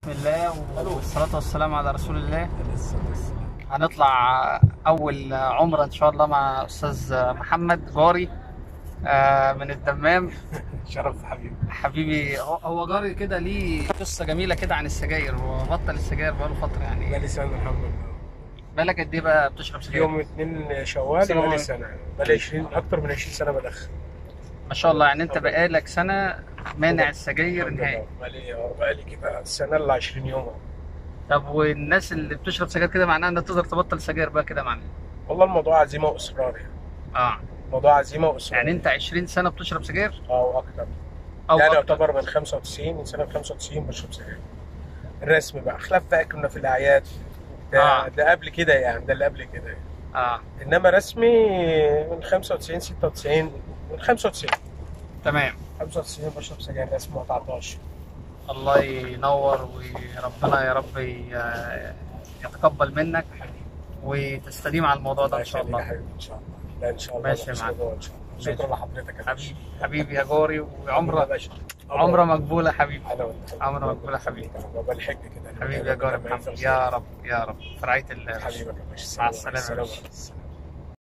بسم الله والصلاة والسلام على رسول الله هنطلع أول عمرة إن شاء الله مع أستاذ محمد جاري آه، من الدمام شرف حبيبي حبيبي هو- هو جاري كده ليه قصة جميلة كده عن السجاير هو بطل السجاير بقاله فترة يعني بقالي سنه الحمد لله بالك قد إيه بقى بتشرب سجاير؟ يوم 2 شوال سنة بقالي واحد. سنه بقالي 20 اكتر من 20 سنه بدخن ما شاء الله يعني أنت بقالك سنة مانع السجاير الحمد نهائي لله. بقالي بقالي كده السنه ال 20 يوم طب والناس اللي بتشرب سجاير كده معناها إنها تقدر تبطل سجاير بقى كده معناها والله الموضوع عزيمه واصرار يعني اه موضوع عزيمه واصرار يعني أنت 20 سنة بتشرب سجاير اه واكتر أو يعني أكتر. يعتبر من 95 من سنه 95 بشرب سجاير الرسم بقى خلاف بقى كنا في الاعياد ده آه. ده قبل كده يعني ده اللي قبل كده يعني. اه انما رسمي من 95 96 من 95 تمام 95 بشرب سجاير رسمي ما تعطاش الله ينور وربنا يا رب ي- يتقبل منك وتستديم على الموضوع ده ان شاء يخليك يا الله حبيبي ان شاء الله لا ان شاء الله ماشي يا نحسن معلم. الموضوع ان شاء الله ماشي. شكرا لحضرتك يا باشا. حبيبي حبيبي يا جوري يا وعمره باشا عمره مقبوله حبيبي انا وانت عمرو مقبول يا حبيبي. بابا الحج كده حبيبي يا جوري محمد يا رب يا رب في رعايه الله حبيبك يا باشا مع السلامة يا السلام باشا. عليكم.